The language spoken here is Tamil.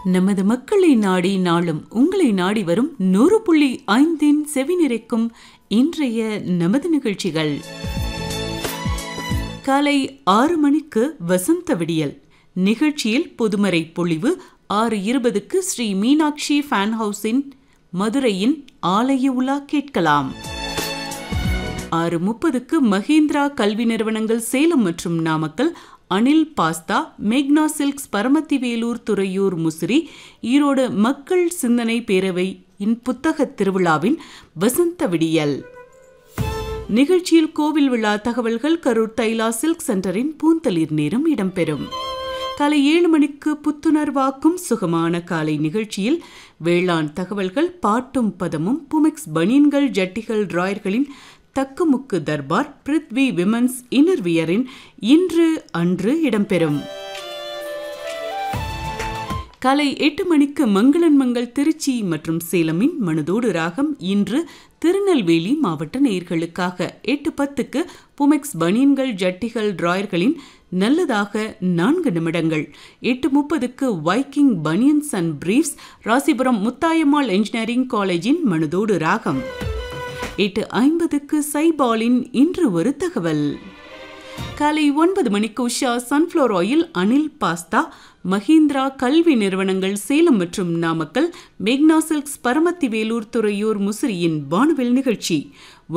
நமது மக்களை நாடி நாளும் உங்களை நாடி வரும் நூறு புள்ளி ஐந்தின் செவிநிறைக்கும் இன்றைய நமது நிகழ்ச்சிகள் காலை ஆறு மணிக்கு வசந்த விடியல் நிகழ்ச்சியில் பொதுமறை பொழிவு ஆறு இருபதுக்கு ஸ்ரீ மீனாட்சி ஃபேன் ஹவுஸின் மதுரையின் ஆலய உலா கேட்கலாம் ஆறு முப்பதுக்கு மஹேந்திரா கல்வி நிறுவனங்கள் சேலம் மற்றும் நாமக்கல் அனில் பாஸ்தா மேக்னா சில்க்ஸ் பரமத்தி வேலூர் துறையூர் முசிறி ஈரோடு மக்கள் சிந்தனை பேரவை இன் புத்தக திருவிழாவின் வசந்த விடியல் நிகழ்ச்சியில் கோவில் விழா தகவல்கள் கரூர் தைலா சில்க் சென்டரின் பூந்தளிர் நேரம் இடம்பெறும் காலை ஏழு மணிக்கு புத்துணர்வாக்கும் சுகமான காலை நிகழ்ச்சியில் வேளாண் தகவல்கள் பாட்டும் பதமும் புமெக்ஸ் பனியன்கள் ஜட்டிகள் டிராயர்களின் தக்குமுக்கு தர்பார் பிருத்வி விமன்ஸ் இன்னர்வியரின் இன்று அன்று இடம்பெறும் காலை எட்டு மணிக்கு மங்களன் மங்கள் திருச்சி மற்றும் சேலமின் மனதோடு ராகம் இன்று திருநெல்வேலி மாவட்ட நேயர்களுக்காக எட்டு பத்துக்கு புமெக்ஸ் பனியன்கள் ஜட்டிகள் டிராயர்களின் நல்லதாக நான்கு நிமிடங்கள் எட்டு முப்பதுக்கு Viking banians and briefs Rasipuram Muthayammal engineering காலேஜின் மனதோடு ராகம் எட்டு ஐம்பதுக்கு சைபாலின் இன்று ஒரு தகவல் காலை ஒன்பது மணிக்கு Usha sunflower oil Anil pasta Mahindra கல்வி நிறுவனங்கள் சேலம் மற்றும் நாமக்கல் மேக்னா சில்க்ஸ் பரமத்தி வேலூர் துறையூர் முசிறியின் வானவில் நிகழ்ச்சி